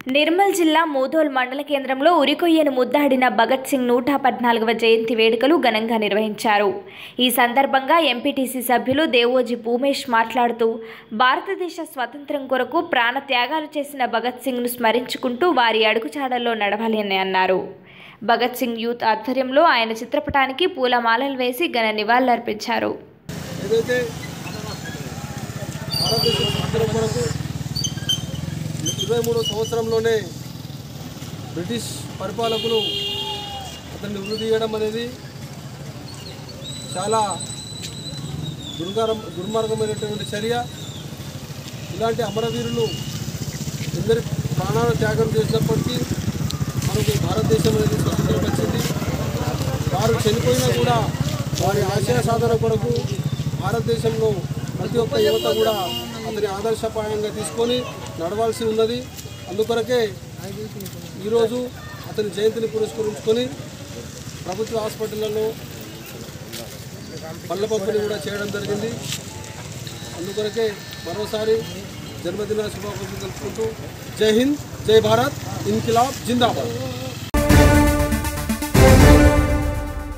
నిర్మల్ జిల్లా మూదోల్ మండల కేంద్రంలో ఉరికొయ్యను ముద్దాడిన భగత్ సింగ్ నూట పద్నాలుగవ జయంతి వేడుకలు ఘనంగా నిర్వహించారు ఈ సందర్భంగా ఎంపీటీసీ సభ్యులు దేవోజీ భూమేష్ మాట్లాడుతూ భారతదేశ స్వతంత్రం కొరకు ప్రాణ త్యాగాలు చేసిన భగత్ సింగ్ను స్మరించుకుంటూ వారి అడుగుచాడల్లో నడవాలని అన్నారు భగత్ సింగ్ యూత్ ఆధ్వర్యంలో ఆయన చిత్రపటానికి పూలమాలలు వేసి ఘన నివాళులర్పించారు ఏదైతే భారతదేశ స్వాతంత్రం కొరకు ఇరవై మూడో సంవత్సరంలోనే బ్రిటిష్ పరిపాలకులు అతన్ని ఉరి తీయడం అనేది చాలా దుర్గారం దుర్మార్గమైనటువంటి చర్య ఇలాంటి అమరవీరులు ఎందరి ప్రాణాల త్యాగం చేసినప్పటికీ మనకు భారతదేశం అనేది స్వతంత్రం వచ్చింది వారు చనిపోయినా కూడా వారి ఆశయ సాధన కొరకు భారతదేశంలో ప్రతి ఒక్క యువత కూడా అతని ఆదర్శపాయంగా తీసుకొని నడవాల్సి ఉన్నది అందుకొరకే ఈరోజు అతని జయంతిని పురస్కరించుకొని ప్రభుత్వ హాస్పిటళ్లలో పళ్ళ పంపిణీ కూడా చేయడం జరిగింది అందుకొరకే మరోసారి జన్మదిన శుభాకాంక్షలు తెలుపుకుంటూ జై హింద్ జై భారత్ ఇన్కిలాబ్ జిందాబాద్